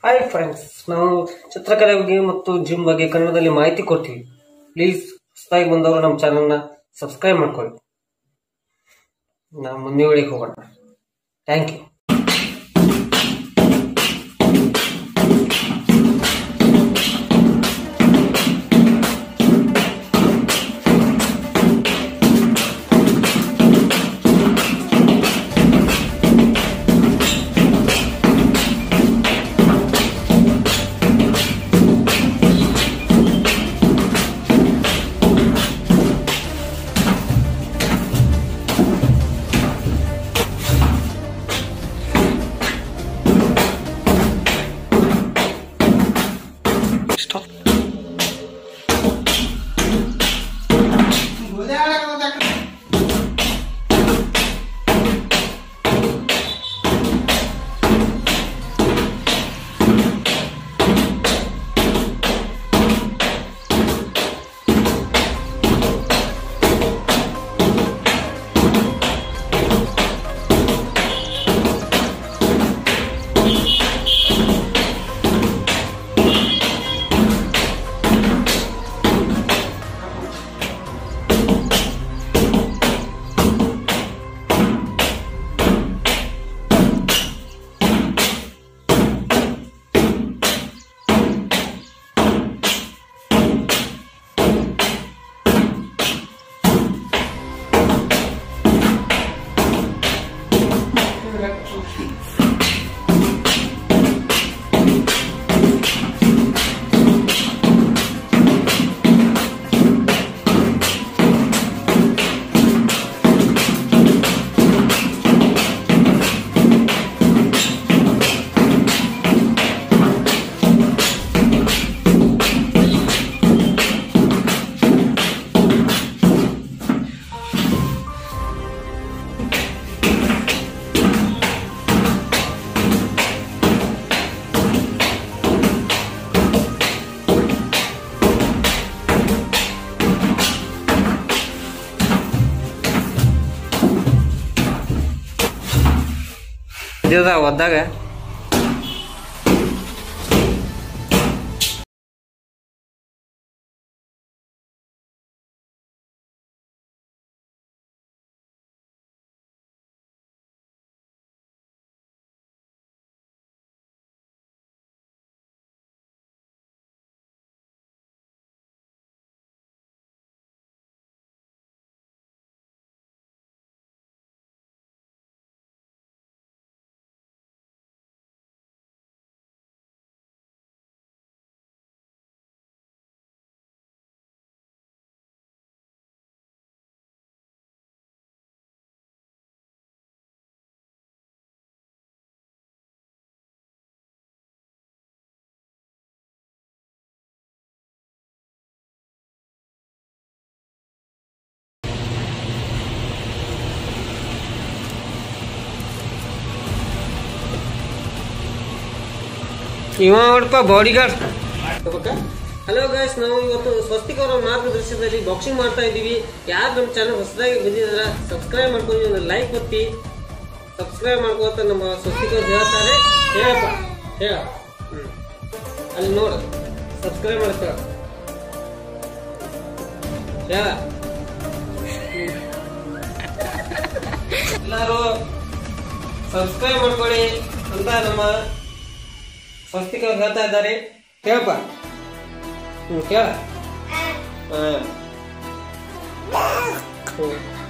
Hi friends ನಾವು ಚಿತ್ರಕಲೆ ಬಗ್ಗೆ ಮತ್ತು ಜಿಮ್ ಬಗ್ಗೆ ಕನ್ನಡದಲ್ಲಿ ಮಾಹಿತಿ ಕೊಡ್ತೀವಿ ಪ್ಲೀಸ್ ಹೊಸದಾಗಿ ಬಂದವರು ನಮ್ಮ ಚಾನಲ್ನ ಸಬ್ಸ್ಕ್ರೈಬ್ ಮಾಡ್ಕೊಳ್ಳಿ ನಾವು ಮುಂದೆ ವಿಡಿಯೋಗೆ ಹೋಗೋಣ ಥ್ಯಾಂಕ್ ಯು ಇದ ಒದ್ದಾಗ ಇವ ನೋಡಪ್ಪ ಬಾಡಿ ಗಾರ್ಡ್ ಹಲೋ ಗೈಸ್ ನಾವು ಇವತ್ತು ಸ್ವಸ್ತಿಕ್ ಅವರ ಮಾರ್ಗದರ್ಶನದಲ್ಲಿ ಬಾಕ್ಸಿಂಗ್ ಮಾಡ್ತಾ ಇದ್ದೀವಿ ಯಾರು ನಮ್ಮ ಚಾನಲ್ ಹೊಸದಾಗಿ ಬಂದಿದಾರ ಸಬ್ಸ್ಕ್ರೈಬ್ ಮಾಡ್ಕೊಂಡು ಒಂದು ಲೈಕ್ ಒತ್ತಿ ಸಬ್ಸ್ಕ್ರೈಬ್ ಮಾಡ್ಕೋತ ನಮ್ಮ ಸ್ವಸ್ತಿಕ್ ಅವ್ರು ಹೇಳ್ತಾರೆ ಹೇಳಪ್ಪ ಹೇಳ ಹ್ಮ್. ಅಲ್ಲಿ ನೋಡು ಸಬ್ಸ್ಕ್ರೈಬ್ ಮಾಡ್ಕೊ ಹೇಳ ಎಲ್ಲರೂ ಸಬ್ಸ್ಕ್ರೈಬ್ ಮಾಡ್ಕೊಳ್ಳಿ ಅಂತ ನಮ್ಮ ಸ್ವಸ್ತಿಕ ಅವ್ರು ಹೇಳ್ತಾ ಇದ್ದಾರೆ ಕೇಳಪ್ಪ ಹ್ಮ್ ಕೇಳ ಹಾ ಹ್ಮ್